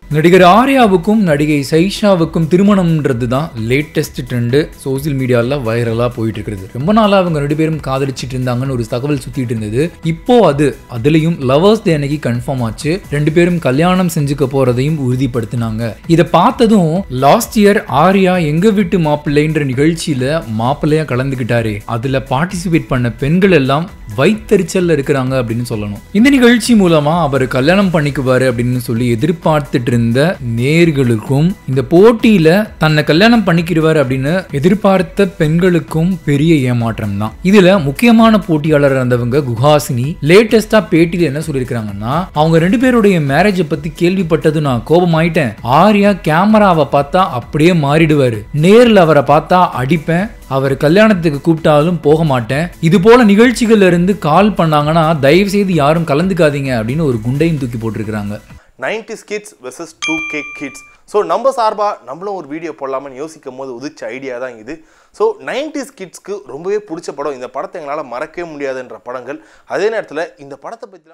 நடிகர் ஆர்யாவுக்கும் நடிகை சைஷாவுக்கும் திருமணம்ன்றது தான் லேட்டஸ்ட் ட்ரெண்டு சோசியல் மீடியாவில் வைரலாக போயிட்டு இருக்கிறது ரொம்ப நாளாக அவங்க ரெண்டு பேரும் காதலிச்சிட்டு இருந்தாங்கன்னு ஒரு தகவல் சுத்திட்டு இருந்தது இப்போ அது அதுலயும் லவர்ஸ் டே அன்னைக்கு கன்ஃபார்ம் ஆச்சு ரெண்டு பேரும் கல்யாணம் செஞ்சுக்க போறதையும் உறுதிப்படுத்தினாங்க இதை பார்த்ததும் லாஸ்ட் இயர் ஆர்யா எங்க வீட்டு மாப்பிள்ளைன்ற நிகழ்ச்சியில மாப்பிள்ளையா கலந்துக்கிட்டாரு அதுல பார்ட்டிசிபேட் பண்ண பெண்கள் எல்லாம் வைத்தறிச்சல்ல இருக்கிறாங்க அப்படின்னு சொல்லணும் இந்த நிகழ்ச்சி மூலமா அவர் கல்யாணம் பண்ணிக்குவாரு அப்படின்னு சொல்லி எதிர்பார்த்துட்டு இருந்த நேர்களுக்கும் இந்த போட்டியில தன்னை கல்யாணம் பண்ணிக்கிடுவார் அப்படின்னு எதிர்பார்த்த பெண்களுக்கும் பெரிய ஏமாற்றம் தான் இதுல முக்கியமான போட்டியாளர் இருந்தவங்க குஹாசினி லேட்டஸ்டா பேட்டியில என்ன சொல்லியிருக்காங்கன்னா அவங்க ரெண்டு பேருடைய மேரேஜை பத்தி கேள்விப்பட்டது நான் கோபமாயிட்டேன் ஆர்யா கேமராவை பார்த்தா அப்படியே மாறிடுவாரு நேர்ல அவரை பார்த்தா அடிப்பேன் அவர் கல்யாணத்துக்கு கூப்பிட்டாலும் போக மாட்டேன் இது போல நிகழ்ச்சிகள்ல இருந்து கால் பண்ணாங்கன்னா தயவு செய்து யாரும் கலந்துக்காதீங்க அப்படின்னு ஒரு குண்டையும் தூக்கி போட்டிருக்கிறாங்க 90s kids versus two K kids so நம்ம சார்பாக நம்மளும் ஒரு வீடியோ போடலாமான்னு யோசிக்கும் போது உதிச்ச ஐடியா தான் இது ஸோ 90s கிட்ஸ்க்கு ரொம்பவே பிடிச்ச படம் இந்த படத்தை எங்களால் மறக்கவே முடியாதுன்ற படங்கள் அதே நேரத்தில் இந்த படத்தை பற்றி